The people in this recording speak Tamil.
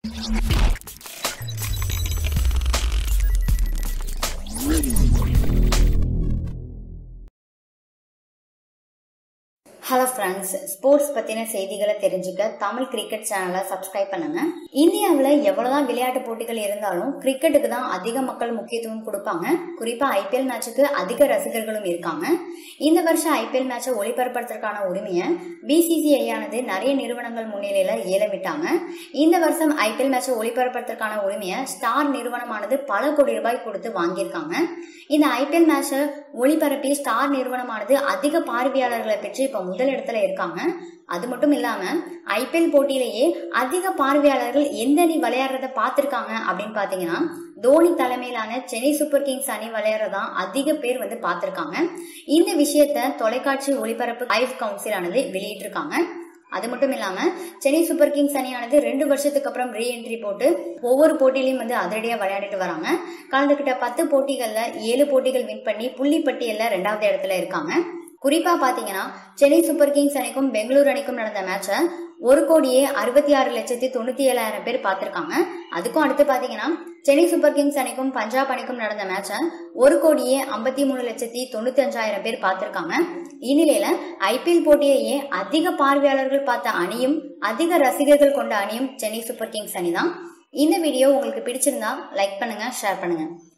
ஹலோ ஃப்ரெண்ட்ஸ் ஸ்போர்ட்ஸ் பற்றின செய்திகளை தெரிஞ்சுக்க தமிழ் கிரிக்கெட் சேனலை சப்ஸ்கிரைப் பண்ணுங்க இந்தியாவில் எவ்வளோதான் விளையாட்டு போட்டிகள் இருந்தாலும் கிரிக்கெட்டுக்கு தான் அதிக மக்கள் முக்கியத்துவம் கொடுப்பாங்க குறிப்பாக ஐபிஎல் மேட்சுக்கு அதிக ரசிகர்களும் இருக்காங்க இந்த வருஷம் ஐபிஎல் மேட்சை ஒளிபரப்புறதுக்கான உரிமையை பிசிசிஐ ஆனது நிறைய நிறுவனங்கள் முன்னிலையில் ஏலமிட்டாங்க இந்த வருஷம் ஐபிஎல் மேட்சை ஒளிபரப்புறதுக்கான உரிமையை ஸ்டார் நிறுவனமானது பல கோடி ரூபாய் கொடுத்து வாங்கியிருக்காங்க இந்த ஐபிஎல் மேட்சை ஒளிபரப்பி ஸ்டார் நிறுவனமானது அதிக பார்வையாளர்களை பெற்று இப்போ முதல் இடத்துல இருக்காங்க அது மட்டும் இல்லாம ஐபிஎல் போட்டியிலேயே அதிக பார்வையாளர்கள் எந்த அணி விளையாடுறத பார்த்திருக்காங்க அப்படின்னு பாத்தீங்கன்னா தோனி தலைமையிலான சென்னை சூப்பர் கிங்ஸ் அணி விளையாடுறதான் அதிக பேர் வந்து பார்த்திருக்காங்க இந்த விஷயத்த தொலைக்காட்சி ஒளிபரப்பு லைவ் கவுன்சில் ஆனது வெளியிட்டிருக்காங்க அது மட்டும் இல்லாம சென்னை சூப்பர் கிங்ஸ் அணியானது ரெண்டு வருஷத்துக்கு அப்புறம் ரீஎன்ட்ரி போட்டு ஒவ்வொரு போட்டியிலையும் வந்து அதிரடியா விளையாடிட்டு வராங்க கலந்துகிட்ட பத்து போட்டிகள்ல ஏழு போட்டிகள் வின் பண்ணி புள்ளி பட்டியல்ல ரெண்டாவது இடத்துல இருக்காங்க குறிப்பா பாத்தீங்கன்னா சென்னை சூப்பர் கிங்ஸ் அணிக்கும் பெங்களூரு அணிக்கும் நடந்த மேட்சை ஒரு கோடியே அறுபத்தி ஆறு லட்சத்தி தொண்ணூத்தி ஏழாயிரம் பேர் பார்த்திருக்காங்க அதுக்கும் அடுத்து பாத்தீங்கன்னா சென்னை சூப்பர் கிங்ஸ் அணிக்கும் பஞ்சாப் அணிக்கும் நடந்த மேட்சை ஒரு கோடியே ஐம்பத்தி மூணு லட்சத்தி தொண்ணூத்தி அஞ்சாயிரம் பேர் பார்த்திருக்காங்க இந்நிலையில ஐபிஎல் போட்டியையே அதிக பார்வையாளர்கள் பார்த்த அணியும் அதிக ரசிகர்கள் கொண்ட அணியும் சென்னை சூப்பர் கிங்ஸ் அணி தான் இந்த வீடியோ உங்களுக்கு பிடிச்சிருந்தா லைக் பண்ணுங்க ஷேர் பண்ணுங்க